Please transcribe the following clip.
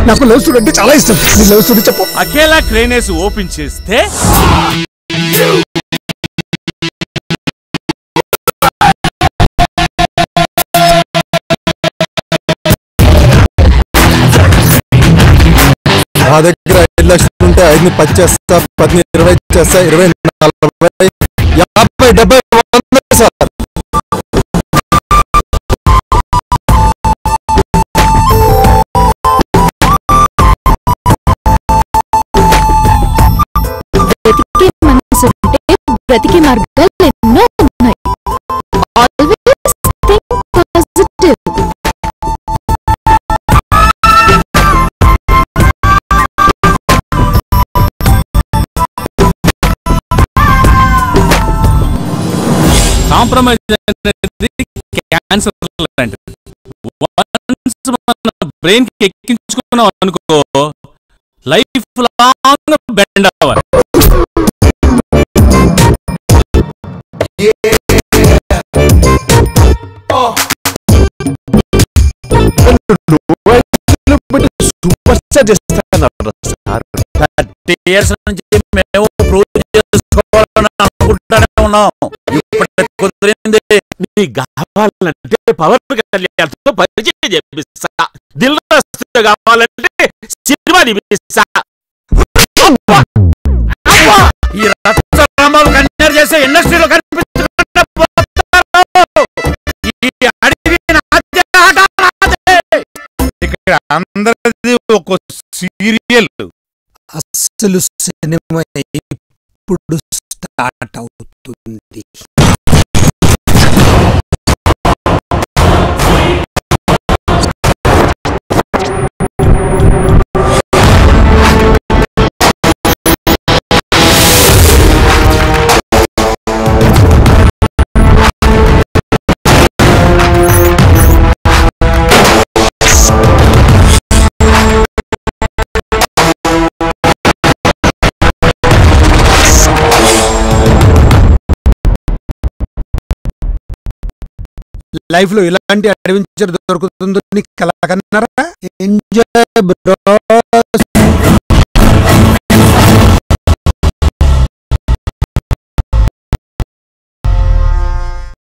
నాకు love story అంటే చాలా ఇష్టం నీ లవ్ స్టోరీ చెప్పు అకేలా క్రేనేసి ఓపెన్ చేస్తే నా దగ్గర ఐదు లక్షలు ఉంటే ఐదుని పది చేస్తా పదిని ఇరవై చేస్తా ఇరవై నలభై యాభై డెబ్బై వంద సార్ బ్రతికే మనసుంటే బ్రతికే మార్గాలు ఎన్నో ఉన్నాయి ఆల్వేస్ థింక్ పాజిటివ్ కాంప్రమైజ్ అనేది క్యాన్సర్ లాంటిది వన్స్ మన బ్రెయిన్ కి ఎక్కించుకున్నాం అనుకో లైఫ్ లాంగ్ బెండ్ అవ్వాలి సూపర్ స్టార్ చేస్తాను సార్ థర్టీ ఇయర్స్ నుంచి మేము ప్రూవ్ చేసుకోవాలని అనుకుంటానే ఉన్నాం ఇప్పుడు కుదిరింది నీకు కావాలంటే పవర్ కళ్యాణ్తో పరిచయం చేపిస్తా దిల్ రాజుతో కావాలంటే సినిమా తీపిస్తా అబ్బా! అబ్బా! ఈ రచ్చరామాలు కన్యర్ చేసే ఇండస్ట్రీలో కనిపించకుండా పోతారు. ఈ అడవి నాదే, ఆట నాదే. ఇక్కడ అందరిది ఒక సీరియల్ అసలు సినిమా ఇప్పుడు స్టార్ట్ అవుతుంది లైఫ్ లో ఇలాంటి అడ్వెంచర్ దొరుకుతుందో నీకు కల కన్నారా ఎంజాయ్ బ్రో